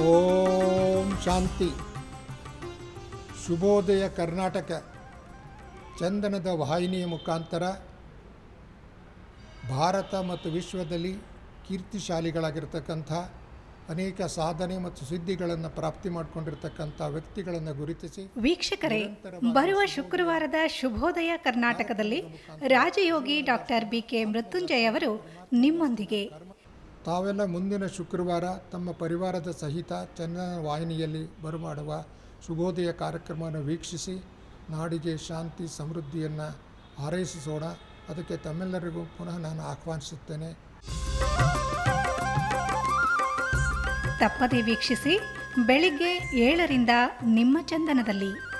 ಓಂ ಶಾಂತಿ ಶುಭೋದಯ ಕರ್ನಾಟಕ ಚಂದನದ ವಾಹಿನಿಯ ಮುಖಾಂತರ ಭಾರತ ಮತ್ತು ವಿಶ್ವದಲ್ಲಿ ಕೀರ್ತಿಶಾಲಿಗಳಾಗಿರ್ತಕ್ಕಂಥ ಅನೇಕ ಸಾಧನೆ ಮತ್ತು ಸಿದ್ಧಿಗಳನ್ನು ಪ್ರಾಪ್ತಿ ಮಾಡಿಕೊಂಡಿರ್ತಕ್ಕಂಥ ವ್ಯಕ್ತಿಗಳನ್ನು ಗುರುತಿಸಿ ವೀಕ್ಷಕರೇ ಬರುವ ಶುಕ್ರವಾರದ ಶುಭೋದಯ ಕರ್ನಾಟಕದಲ್ಲಿ ರಾಜಯೋಗಿ ಡಾಕ್ಟರ್ ಬಿ ಕೆ ಮೃತ್ಯುಂಜಯ ಅವರು ನಿಮ್ಮೊಂದಿಗೆ ತಾವೆಲ್ಲ ಮುಂದಿನ ಶುಕ್ರವಾರ ತಮ್ಮ ಪರಿವಾರದ ಸಹಿತ ಚಂದನ ವಾಹಿನಿಯಲ್ಲಿ ಬರಮಾಡುವ ಶುಭೋದಯ ಕಾರ್ಯಕ್ರಮವನ್ನು ವೀಕ್ಷಿಸಿ ನಾಡಿಗೆ ಶಾಂತಿ ಸಮೃದ್ಧಿಯನ್ನು ಹಾರೈಸೋಣ ಅದಕ್ಕೆ ತಮ್ಮೆಲ್ಲರಿಗೂ ಪುನಃ ನಾನು ಆಹ್ವಾನಿಸುತ್ತೇನೆ ತಪ್ಪದೇ ವೀಕ್ಷಿಸಿ ಬೆಳಿಗ್ಗೆ ಏಳರಿಂದ ನಿಮ್ಮ ಚಂದನದಲ್ಲಿ